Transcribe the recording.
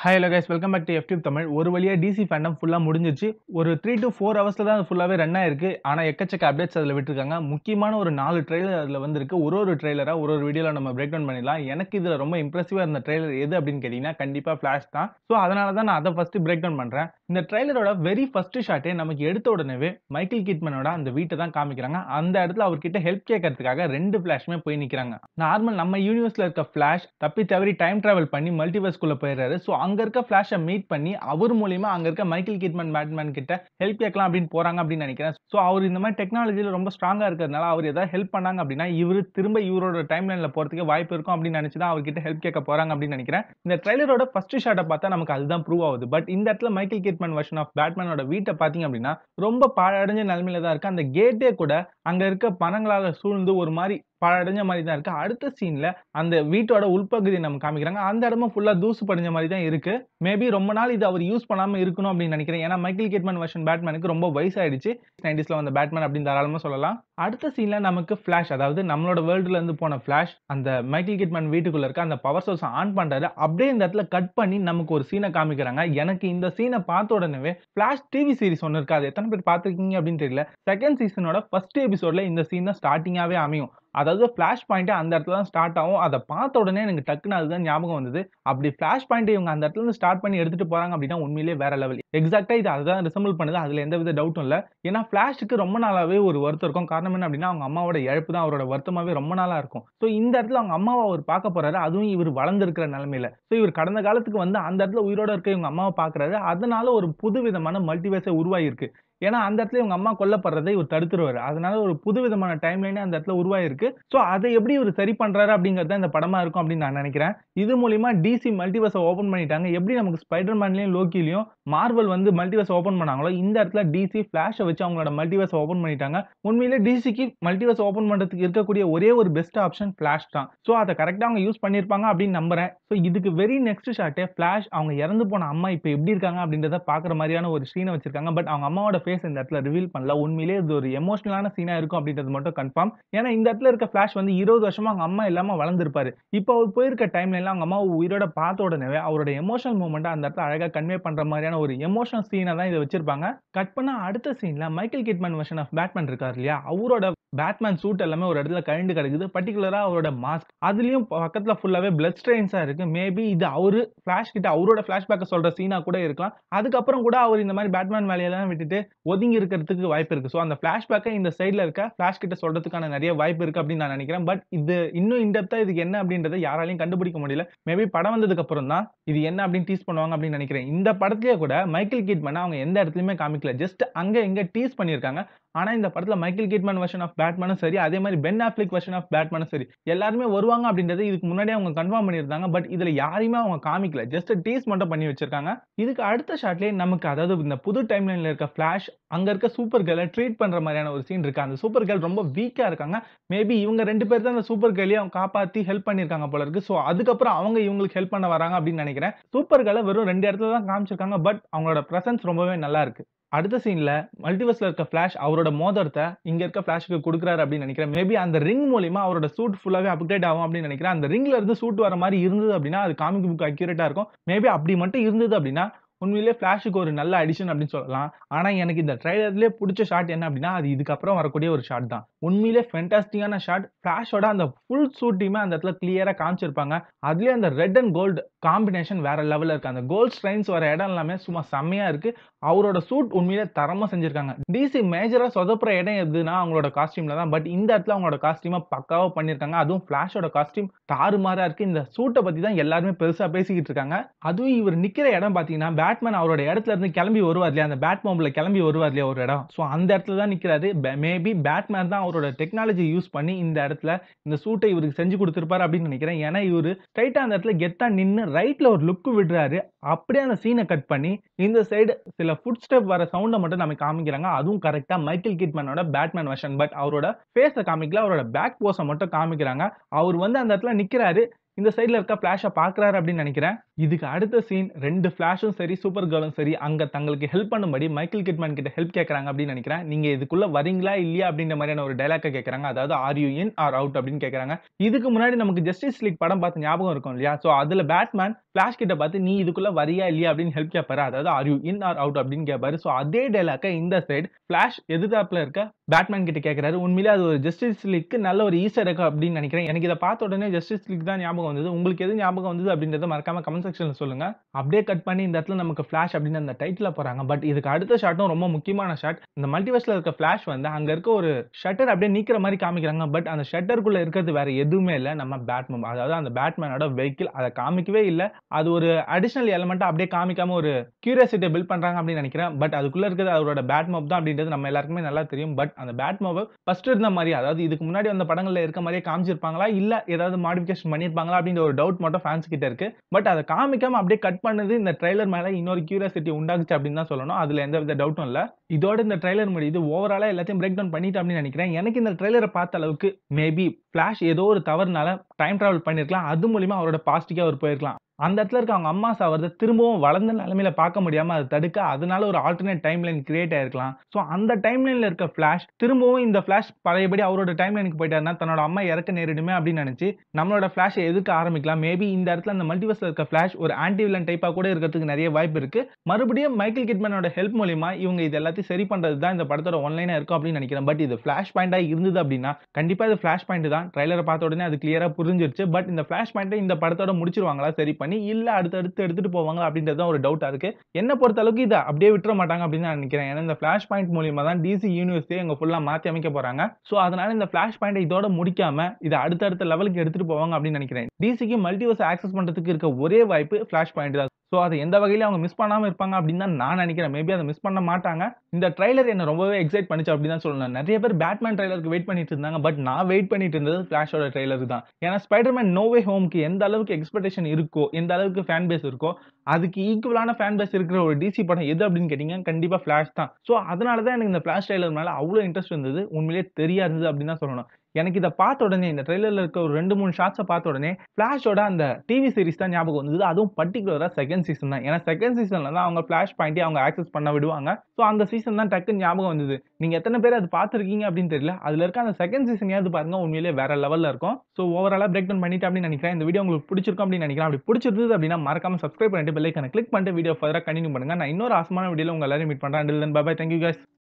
Hi hello guys welcome back to எஃப்டியூப் தமிழ் ஒரு வழியாக டிசி ஃபேண்டம் ஃபுல்லாக முடிஞ்சிச்சு ஒரு த்ரீ டு ஃபோர் ஹவர்ஸில் தான் அது ஃபுல்லாகவே ரன் ஆயிருக்கு ஆனால் எக்கச்சக்க அப்டேட்ஸ் அதில் விட்டுருக்காங்க முக்கியமான ஒரு நாலு ட்ரெய்லர் அதில் வந்திருக்கு ஒரு ஒரு ட்ரெய்லராக ஒரு ஒரு வீடியோவில் நம்ம பிரேக் டவுன் பண்ணிடலாம் எனக்கு இதில் ரொம்ப இம்ப்ரெசிவாக இருந்த ட்ரெய்லர் எது அப்படின்னு கேட்டிங்கன்னா கண்டிப்பாக ஃப்ளாஷ் தான் ஸோ அதனால தான் நான் அதை ஃபஸ்ட்டு பிரேக் டவுன் பண்ணுறேன் இந்த ட்ரெய்லரோட வெரி ஃபர்ஸ்ட் ஷாட்டே நமக்கு எடுத்த உடனே மைக்கேல் கிட்மனோட அந்த வீட்டை தான் காமிக்கிறாங்க அந்த இடத்துல அவர்கிட்ட ஹெல்ப் கேட்கறதுக்காக ரெண்டு ஃப்ளாஷுமே போய் நிற்கிறாங்க நார்மல் நம்ம யூனிவர்ஸில் இருக்க ஃப்ளாஷ் தப்பி தவறி டைம் டிராவல் பண்ணி மல்டிவர்ஸ்குள்ளே போயிடுறாரு ஸோ அங்கே இருக்க ஃப்ளாஷை மீட் பண்ணி அவர் மூலியமா அங்கே இருக்க மைக்கேல் கிட்மன் பேட்மேன் கிட்ட ஹெல்ப் கேட்கலாம் அப்படின்னு போகிறாங்க அப்படின்னு நினைக்கிறேன் ஸோ அவர் இந்த மாதிரி டெக்னாலஜியில் ரொம்ப ஸ்ட்ராங்காக இருக்கிறதுனால அவர் ஏதாவது ஹெல்ப் பண்ணாங்க அப்படின்னா இவர் திரும்ப இவரோட டைம் லைனில் போகிறதுக்கு வாய்ப்பு இருக்கும் அப்படின்னு நினச்சி தான் அவர்கிட்ட ஹெல்ப் கேட்க போகிறாங்க அப்படின்னு நினைக்கிறேன் இந்த ட்ரைலரோட ஃபர்ஸ்ட் ஷாட்டை பார்த்தா நமக்கு அதுதான் ப்ரூவ் ஆகுது பட் இந்த இடத்துல மைக்கேல் கிட்மன் வெர்ஷன் ஆஃப் பேட்மேனோட வீட்டை பார்த்தீங்க அப்படின்னா ரொம்ப பாழடைஞ்ச நிலைமையில தான் இருக்கு அந்த கேட்டே கூட அங்கே இருக்க பணங்களால் சூழ்ந்து ஒரு மாதிரி பாழடைஞ்ச மாதிரி தான் இருக்கு அடுத்த சீன்ல அந்த வீட்டோட உள்பகுதியை நம்ம காமிக்கிறாங்க அந்த இடமும் ஃபுல்லா தூசு படிஞ்ச மாதிரி தான் இருக்கு மேபி ரொம்ப நாள் இது அவர் யூஸ் பண்ணாம இருக்கணும் அப்படின்னு நினைக்கிறேன் ஏன்னா மைக்கேல் கேட்மன் வெர்ஷன் பேட்மேனுக்கு ரொம்ப வயசாயிடுச்சு நைன்டிஸ்ல வந்த பேட்மேன் அப்படின்னு தாராளமா சொல்லலாம் அடுத்த சீன்ல நமக்கு ஃபிளாஷ் அதாவது நம்மளோட வேர்ல்டுல இருந்து போன ஃபிளாஷ் அந்த மைக்கேல் கிட்மன் வீட்டுக்குள்ள இருக்க அந்த பவர் சோர்ஸ் ஆன் பண்றாரு அப்படியே இந்த இடத்துல கட் பண்ணி நமக்கு ஒரு சீனை காமிக்கிறாங்க எனக்கு இந்த சீனை பார்த்த உடனே ஃபிளாஷ் டிவி சீரிஸ் ஒன்று இருக்கு அது எத்தனை பேர் பார்த்துருக்கீங்க அப்படின்னு தெரியல செகண்ட் சீசனோட ஃபர்ஸ்ட் எபிசோட்ல இந்த சீன் தான் ஸ்டார்டிங்காவே அமையும் அதாவது ஃப்ளாஷ் பாயிண்ட்டு அந்த இடத்துல தான் ஸ்டார்ட் ஆகும் அதை பார்த்த உடனே எனக்கு டக்குன்னு அதுதான் ஞாபகம் வந்தது அப்படி ஃப்ளாஷ் பாயிண்ட் இவங்க அந்த இடத்துல இருந்து ஸ்டார்ட் பண்ணி எடுத்துட்டு போறாங்க அப்படின்னா உண்மையிலேயே வேற லெவல் எக்ஸாக்டா இது அதுதான் ரிசம்பிள் பண்ணுது அதுல எந்த வித டவுட்டும் இல்லை ஏன்னா ஃப்ளாஷுக்கு ரொம்ப நாளாவே ஒரு வருத்தம் இருக்கும் காரணம் என்ன அப்படின்னா அவங்க அம்மாவோட இழப்பு தான் அவரோட வருத்தமாவே ரொம்ப நாளா இருக்கும் ஸோ இந்த இடத்துல அவங்க அம்மாவை அவர் பார்க்க போறாரு அதுவும் இவர் வளர்ந்துருக்கிற நிலைமையில ஸோ இவர் கடந்த காலத்துக்கு வந்து அந்த இடத்துல உயிரோட இருக்க இவங்க அம்மாவை பார்க்கறாரு அதனால ஒரு புது விதமான மல்டிவேஸை உருவாகிருக்கு ஏன்னா அந்த இடத்துல இவங்க அம்மா கொல்லப்படுறதை இவர் தடுத்துருவாரு அதனால ஒரு புது விதமான டைம் லைனே அந்த இடத்துல உருவாயிருக்கு ஸோ அதை எப்படி இவர் சரி பண்றாரு அப்படிங்கிறது இந்த படமா இருக்கும் அப்படின்னு நான் நினைக்கிறேன் இது மூலியமா டிசி மல்டிவர்ஸை ஓப்பன் பண்ணிட்டாங்க எப்படி நமக்கு ஸ்பைடர் மேன்லயும் லோக்கிலையும் மார்வல் வந்து மல்டிவர்ஸ் ஓப்பன் பண்ணாங்களோ இந்த இடத்துல டிசி ஃபிளாஷை வச்சு அவங்களோட மல்டிவர்ஸ் ஓப்பன் பண்ணிட்டாங்க உண்மையிலே டிசிக்கு மல்டிவர்ஸ் ஓப்பன் பண்றதுக்கு இருக்கக்கூடிய ஒரே ஒரு பெஸ்ட் ஆப்ஷன் ஃபிளாஷ் தான் ஸோ அதை கரெக்டாக அவங்க யூஸ் பண்ணியிருப்பாங்க அப்படின்னு நம்புறேன் ஸோ இதுக்கு வெரி நெக்ஸ்ட் ஷாட்டே ஃபிளாஷ் அவங்க இறந்து போன அம்மா இப்போ எப்படி இருக்காங்க அப்படின்றத பார்க்குற மாதிரியான ஒரு சீனை வச்சிருக்காங்க பட் அவங்க அம்மாவோட ஃபேஸ் இந்த இடத்துல ரிவீல் பண்ணல உண்மையிலே இது ஒரு எமோஷனலான சீனா இருக்கும் அப்படின்றது மட்டும் கன்ஃபார்ம் ஏன்னா இந்த இடத்துல இருக்க ஃபிளாஷ் வந்து இருபது வருஷமா அவங்க அம்மா இல்லாம வளர்ந்துருப்பாரு இப்போ அவர் போயிருக்க டைம்ல எல்லாம் அவங்க அம்மா உயிரோட பார்த்த உடனே அவரோட எமோஷனல் மூமெண்ட் அந்த இடத்துல அழகா கன்வே பண்ற மாதிரியான ஒரு எமோஷனல் சீனை தான் இதை வச்சிருப்பாங்க கட் பண்ண அடுத்த சீன்ல Michael Kidman version of Batman இருக்காரு இல்லையா அவரோட பேட்மேன் சூட் எல்லாமே ஒரு இடத்துல கழிண்டு கிடக்குது பர்டிகுலரா அவரோட மாஸ்க் அதுலயும் பக்கத்துல ஃபுல்லாவே பிளட் ஸ்ட்ரெயின்ஸா இருக்கு மேபி இது அவரு ஃபிளாஷ் கிட்ட அவரோட ஃபிளாஷ்பேக்கை சொல்ற சீனா கூட இருக்கலாம் அதுக்கப்புறம் கூட அவர் இந்த மாதிரி பேட்மேன் வேலையெல்லாம் விட்டுட்டு ஒதுங்கி இருக்கிறதுக்கு வாய்ப்பு இருக்கு ஸோ அந்த ஃபிளாஷ்பேக்கை இந்த சைடில் இருக்க ஃபிளாஷ் கிட்ட சொல்றதுக்கான நிறைய வாய்ப்பு இருக்கு அப்படின்னு நான் நினைக்கிறேன் பட் இது இன்னும் இன்டெப்தா இதுக்கு என்ன அப்படின்றத யாராலையும் கண்டுபிடிக்க முடியல மேபி படம் வந்ததுக்கு அப்புறம் தான் இது என்ன அப்படின்னு டீஸ் பண்ணுவாங்க அப்படின்னு நினைக்கிறேன் இந்த படத்துலயே கூட மைக்கேல் கிட்மன் அவங்க எந்த இடத்துலயுமே காமிக்கல ஜஸ்ட் அங்க எங்க டீஸ் பண்ணியிருக்காங்க ஆனா இந்த படத்துல மைக்கேல் கிட்மன் வெர்ஷன் ஆஃப் பேட்மேனும் சரி அதே மாதிரி பென் ஆஃப்லிக் வெர்ஷன் ஆஃப் பேட்மேனும் சரி எல்லாருமே வருவாங்க அப்படின்றது இதுக்கு முன்னாடியே அவங்க கன்ஃபார்ம் பண்ணியிருந்தாங்க பட் இதுல யாரையுமே அவங்க காமிக்கல ஜஸ்ட் டீஸ் மட்டும் பண்ணி வச்சிருக்காங்க இதுக்கு அடுத்த ஷாட்லயே நமக்கு அதாவது இந்த புது டைம் லைன்ல இருக்க ஃபிளாஷ் அங்க இருக்க சூப்பர் கேர்ளை ட்ரீட் பண்ற மாதிரியான ஒரு சீன் இருக்கு அந்த சூப்பர் கேர்ள் ரொம்ப வீக்கா இருக்காங்க மேபி இவங்க ரெண்டு பேர் தான் அந்த சூப்பர் கேர்ளையும் அவங்க காப்பாத்தி ஹெல்ப் பண்ணிருக்காங்க போல இருக்கு ஸோ அதுக்கப்புறம் அவங்க இவங்களுக்கு ஹெல்ப் பண்ண வராங்க அப்படின்னு நினைக்கிறேன் சூப்பர் கேர்ளை வெறும் ரெண்டு இடத்துல தான் காமிச்சிருக்காங்க பட் அவங்களோட பிரசன்ஸ் ரொம்பவே நல்லா இருக்கு அடுத்த சீன்ல மல்டிவர்ஸ்ல இருக்க ஃபிளாஷ் அவரோட மோதிரத்தை இங்க இருக்க ஃபிளாஷுக்கு கொடுக்குறாரு அப்படின்னு நினைக்கிறேன் மேபி அந்த ரிங் மூலியமா அவரோட சூட் ஃபுல்லாவே அப்கிரேட் ஆகும் அப்படின்னு நினைக்கிறேன் அந்த ரிங்ல இருந்து சூட் வர மாதிரி இருந்தது அப்படின்னா அது காமிக் புக் அக்யூரேட்டா இருக்கும் மேபி அப்படி மட்டும் இருந்தது அப்படின்னா உண்மையிலே ஃபிளாஷுக்கு ஒரு நல்ல அடிஷன் அப்படின்னு சொல்லலாம் ஆனால் எனக்கு இந்த ட்ரைலர்லேயே பிடிச்ச ஷாட் என்ன அப்படின்னா அது இதுக்கப்புறம் வரக்கூடிய ஒரு ஷாட் தான் உண்மையிலே ஃபென்டாஸ்டிக்கான ஷாட் ஃபிளாஷோட அந்த ஃபுல் சூட்டையுமே அந்த இடத்துல கிளியராக காமிச்சிருப்பாங்க அதுலேயே அந்த ரெட் அண்ட் கோல்டு காம்பினேஷன் வேற லெவலில் இருக்கு அந்த கோல்ட் ஸ்ட்ரைன்ஸ் வர இடம் எல்லாமே சும்மா செம்மையா இருக்கு அவரோட சூட் உண்மையிலே தரமா செஞ்சிருக்காங்க டிசி மேஜரா சொதப்புற இடம் எதுனா அவங்களோட காஸ்டியூம்ல தான் பட் இந்த இடத்துல அவங்களோட காஸ்டியூமை பக்காவா பண்ணிருக்காங்க அதுவும் ஃபிளாஷோட காஸ்டியூம் தாறுமாறா இருக்கு இந்த சூட்டை பத்தி தான் எல்லாருமே பெருசா பேசிக்கிட்டு இருக்காங்க அதுவும் இவர் நிக்கிற இடம் பாத்தீங்கன்னா பேட்மேன் அவரோட இடத்துல இருந்து கிளம்பி வருவார் இல்லையா அந்த பேட் மோபில் கிளம்பி வருவார் இல்லையா ஒரு இடம் ஸோ அந்த இடத்துல தான் நிக்கிறாரு மேபி பேட்மேன் தான் அவரோட டெக்னாலஜி யூஸ் பண்ணி இந்த இடத்துல இந்த சூட்டை இவருக்கு செஞ்சு கொடுத்துருப்பாரு அப்படின்னு நினைக்கிறேன் ஏன்னா இவர் ஸ்ட்ரைட்டா அந்த இடத்துல கெத்தா நின்று ரைட்ல ஒரு லுக் விடுறாரு அப்படியே அந்த சீனை கட் பண்ணி இந்த சைடு சில ஃபுட் ஸ்டெப் வர சவுண்டை மட்டும் நம்ம காமிக்கிறாங்க அதுவும் கரெக்டா மைக்கேல் கிட்மனோட பேட்மேன் வெர்ஷன் பட் அவரோட ஃபேஸை காமிக்கல அவரோட பேக் போஸை மட்டும் காமிக்கிறாங்க அவர் வந்து அந்த இடத்துல நிக்கிறாரு இந்த சைடுல இருக்க ஃபிளாஷ பார்க்குறாரு அப்படின்னு நினைக்கிறேன். இதுக்கு அடுத்த சீன் 2 ஃபிளாஷும் சரி, சூப்பர் கேர்லும் சரி அங்க தங்களுக்கு ஹெல்ப் பண்ணும்படி மைக்கேல் கிட்மேன் கிட்ட ஹெல்ப் கேட்கறாங்க அப்படின்னு நினைக்கிறேன். நீங்க இதுக்குள்ள வரீங்களா? இல்லையா? அப்படின்ற மாதிரியான ஒரு டயலாக்க கேட்கறாங்க. அதாவது are you in or out அப்படின்னு கேட்கறாங்க. இதுக்கு முன்னாடி நமக்கு ஜஸ்டிஸ் லீக் படம் பார்த்த ஞாபகம் இருக்கும் இல்லையா? ஸோ அதுல பேட்மேன் ஃபிளாஷ் கிட்ட பார்த்து நீ இதுக்குள்ள வரியா? இல்லையா? அப்படின்னு ஹெல்ப் கேட்பாரு. அதாவது are you in or out அப்படின்னு கேட்பாரு. ஸோ அதே டயலாக்க இந்த சைடு ஃபிளாஷ் எதிர்த்தாப்புல இருக்க பேட்மேன் கிட்ட கேட்கறாரு. உண்மையிலேயே அது ஒரு ஜஸ்டிஸ் லீக்க்கு நல்ல ஒரு ஈஸ்டர் எக் அப்படின்னு நினைக்கிறேன். எனக்கு இத பார்த்த உடனே ஜஸ்டிஸ் லீக் தான் ஞாபகம் வந்தது. உங்களுக்கு எது ஞாபகம் வந்தது அப்படின்றத மறக்காம கமெண்ட் செக்ஷன்ல சொல்லுங்க. அப்படியே கட் பண்ணி இந்த இடத்துல நமக்கு ஃபிளாஷ் அப்படின்னு அந்த டைட்டில்ல போறாங்க. பட் இதுக்கு அடுத்த ஷாட்டும் ரொம்ப முக்கியமான ஷாட். இந்த மல்டிவர்ஸ்ல இருக்க ஃபிளாஷ் வந்து அங்க இருக்க ஒரு ஷட்டர் அப்படியே நீக்குற மாரி காமிக்கிறாங்க. பட் அந்த ஷட்டருக்குள்ள இருக்கிறது வேற எதுவுமே இல்ல. நம்ம பேட்மேன். அதாவது அந்த பேட்மேனோட வெஹிக்கிள் அத காமிக்கவே இல்ல. அது ஒரு அடிஷனல் எலிமெண்ட்டா அப்படியே காமிக்காம ஒரு கியூரியாசிட்டிய பில்ட் பண்றாங்க அப்படின்னு நினைக்கிறேன். பட் அதுக்குள்ள இருக்கிறது அவரோட பேட்மோப் தான் அப்படின்றது நம்ம எல்லாருக்குமே நல்லா தெரியும். பட் அந்த பேட்மோப ஃபர்ஸ்ட் இருந்த மாரி அதாவது இதுக்கு முன்னாடி வந்த படங்கள்ல இருக்க மாரியே காமிச்சிருப்பாங்களா? இல்ல ஏதாவது மாடிஃபிகேஷன் பண்ணியிருப்பாங்களா? அப்படின்ற ஒரு டவுட் மட்டும் ஃபேன்ஸ் கிட்ட இருக்கு. பட் அத காமிக்காம அப்படியே கட் பண்ணது இந்த ட்ரெய்லர் மேல இன்னொரு கியூரியாசிட்டி உண்டாக்குச்சு அப்படின்னு தான் சொல்லணும். அதுல எந்தவித டவுட்டும் இல்ல. இதோட இந்த ட்ரெய்லர் முடியுது. ஓவராலா எல்லாத்தையும் பிரேக் டவுன் பண்ணிட்டேன் அப்படின்னு நினைக்கிறேன். எனக்கு இந்த ட்ரெய்லர பார்த்த அளவுக்கு மேபி ஃபிளாஷ் ஏதோ ஒரு தவறுனால டைம் டிராவல் பண்ணியிருக்கலாம். அது மூலியமா அவரோட பாஸ்ட்க்கு அவர் போயிருக்கலாம். அந்த இடத்துல இருக்க அவங்க அம்மா சாவறத திரும்பவும் வளர்ந்த நிலைமையில பார்க்க முடியாம அத தடுக்க அதனால ஒரு ஆல்டர்னேட் டைம் லைன் கிரியேட் ஆயிருக்கலாம். ஸோ அந்த டைம் லைன்ல இருக்க ஃபிளாஷ் திரும்பவும் இந்த ஃபிளாஷ் பழையபடி அவரோட டைம் லைனுக்கு போயிட்டாருன்னா தன்னோட அம்மா இறக்க நேரிடுமே அப்படின்னு நினைச்சு நம்மளோட ஃபிளாஷ எதிர்க்க ஆரம்பிக்கலாம். மேபி இந்த இடத்துல அந்த மல்டிவர்ஸ்ல இருக்க ஃபிளாஷ் ஒரு ஆன்டி வில்லன் டைப்பா கூட இருக்கிறதுக்கு நிறைய வாய்ப்பு இருக்கு. மறுபடியும் மைக்கேல் கிட்மேனோட ஹெல்ப் மூலியமா இவங்க இது எல்லாத்தையும் சரி பண்றது தான் இந்த படத்தோட ஒன் லைனா இருக்கும் அப்படின்னு நினைக்கிறேன். பட் இது ஃபிளாஷ் பாயிண்டா இருந்தது அப்படின்னா கண்டிப்பா இது ஃபிளாஷ் பாயிண்ட் தான். ட்ரெய்லர பார்த்த உடனே அது கிளியரா புரிஞ்சிருச்சு. பட் இந்த ஃபிளாஷ் பாயிண்ட்ட இந்த படத்தோட முடிச்சிருவாங்களா சரி பண்ணி? இல்ல அடுத்தடுத்து எடுத்துட்டு போவாங்களா? அப்படின்றது தான் ஒரு டவுட்டா இருக்கு. என்ன பொறுத்த அளவுக்கு இத அப்படியே விட்டுற மாட்டாங்க அப்படின்னு நான் நினைக்கிறேன். ஏன்னா இந்த ஃபிளாஷ் பாயிண்ட் மூலியமா தான் டிசி யூனிவர்ஸே இவங்க ஃபுல்லா மாத்தி அமைக்க போறாங்க. ஸோ அதனால இந்த ஃபிளாஷ் பாயிண்ட்ட இதோட முடிக்காம இத அடுத்தடுத்த லெவலுக்கு எடுத்துட்டு போவாங்க அப்படின்னு நினைக்கிறேன். டிசிக்கு மல்டிவர்ஸ் ஆக்சஸ் பண்றதுக்கு இருக்க ஒரே வாய்ப்பு ஃபிளாஷ் பாயிண்ட் தான். ஸோ அத எந்த வகையிலும் அவங்க மிஸ் பண்ணாம இருப்பாங்க அப்படின்னு தான் நான் நினைக்கிறேன். மேபி அத மிஸ் பண்ண மாட்டாங்க. இந்த ட்ரெய்லர் என்ன ரொம்பவே எக்ஸைட் பண்ணுச்சு அப்படின்னு தான் சொல்லணும். நிறைய பேர் பேட்மேன் ட்ரெய்லருக்கு வெயிட் பண்ணிட்டு இருந்தாங்க. பட் நான் வெயிட் பண்ணிட்டு இருந்தது ஃபிளாஷோட ட்ரெய்லருக்கு தான். ஏன்னா ஸ்பைடர்மேன் நோ வே ஹோம்க்கு எந்த அளவுக்கு எக்ஸ்பெக்டேஷன் இருக்கோ, எந்த அளவுக்கு ஃபேன் பேஸ் இருக்கோ, அதுக்கு ஈக்குவலான ஃபேன் பேஸ் இருக்கிற ஒரு டிசி படம் எது அப்படின்னு கேட்டீங்கன்னா கண்டிப்பா ஃபிளாஷ் தான். ஸோ அதனால தான் எனக்கு இந்த ஃபிளாஷ் ட்ரெய்லர் மேல அவ்ளோ இன்ட்ரெஸ்ட் இருந்தது. உண்மையிலேயே தெரியா இருந்தது அப்படின்னு தான் சொல்லணும். எனக்கு இத பார்த்த உடனே இந்த ட்ரெய்லர்ல இருக்க ஒரு 2, 3 ஷாட்ஸ பார்த்த உடனே ஃபிளாஷோட அந்த டிவி சீரிஸ் தான் ஞாபகம் வந்தது. அதுவும் பர்ட்டிகுலரா செகண்ட் சீசன் தான். ஏன்னா செகண்ட் சீசன்ல தான் அவங்க ஃபிளாஷ் பாயிண்ட்டே அவங்க ஆக்சஸ் பண்ண விடுவாங்க. ஸோ அந்த சீசன் தான் டக்குன்னு ஞாபகம் வந்தது. நீங்க எத்தன பேர் அது பார்த்திருக்கீங்க அப்படின்னு தெரியல. அதுல இருக்க அந்த செகண்ட் சீசனையாவது பாருங்க. உண்மையிலேயே வேற லெவல்ல இருக்கும். ஸோ ஓவராலா பிரேக் டவுன் பண்ணிட்டேன் அப்படின்னு நினைக்கிறேன். இந்த வீடியோ உங்களுக்கு பிடிச்சிருக்கும் அப்படின்னு நினைக்கிறேன். அப்படி பிடிச்சிருந்தது அப்படின்னா மறக்காம சப்ஸ்கிரைப் பண்ணிட்டு பெல் ஐகான கிளிக் பண்ணிட்டு வீடியோ ஃபர்தரா கன்டின்யூ பண்ணுங்க. நான் இன்னொரு ஆசமான வீடியோல உங்க எல்லாரையும் மீட் பண்றேன். Until then bye bye. Thank you guys.